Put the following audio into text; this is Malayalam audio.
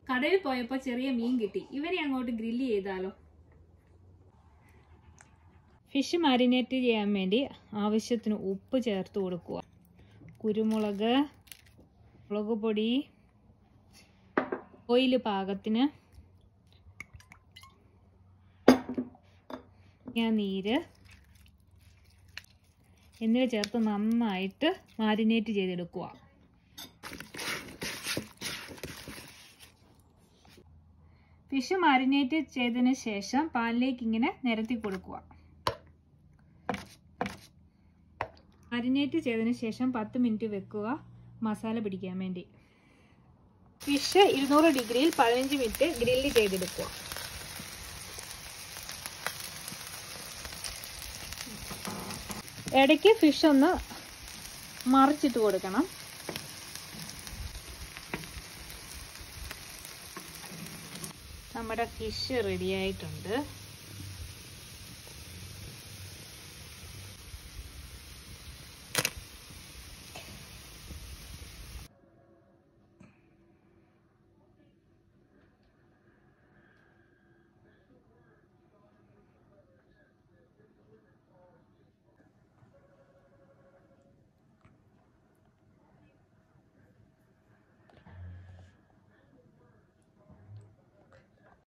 കടയിൽ പോയപ്പോൾ ചെറിയ മീൻ കിട്ടി ഇവരെ അങ്ങോട്ട് ഗ്രില്ല് ചെയ്താലോ ഫിഷ് മാരിനേറ്റ് ചെയ്യാൻ വേണ്ടി ആവശ്യത്തിന് ഉപ്പ് ചേർത്ത് കൊടുക്കുക കുരുമുളക് മുളക് പൊടി ഓയിൽ പാകത്തിന് ഞാൻ നീര് എന്നിവ ചേർത്ത് നന്നായിട്ട് മാരിനേറ്റ് ചെയ്തെടുക്കുക ഫിഷ് മാരിനേറ്റ് ചെയ്തതിന് ശേഷം പാലിലേക്ക് ഇങ്ങനെ നിരത്തി കൊടുക്കുക മാരിനേറ്റ് ചെയ്തതിന് ശേഷം പത്ത് മിനിറ്റ് വെക്കുക മസാല പിടിക്കാൻ വേണ്ടി ഫിഷ് ഇരുന്നൂറ് ഡിഗ്രിയിൽ പതിനഞ്ച് മിനിറ്റ് ഗ്രില്ല് ചെയ്തെടുക്കുക ഇടയ്ക്ക് ഫിഷ് ഒന്ന് മറിച്ചിട്ട് കൊടുക്കണം നമ്മുടെ ഫിഷ് റെഡി ആയിട്ടുണ്ട്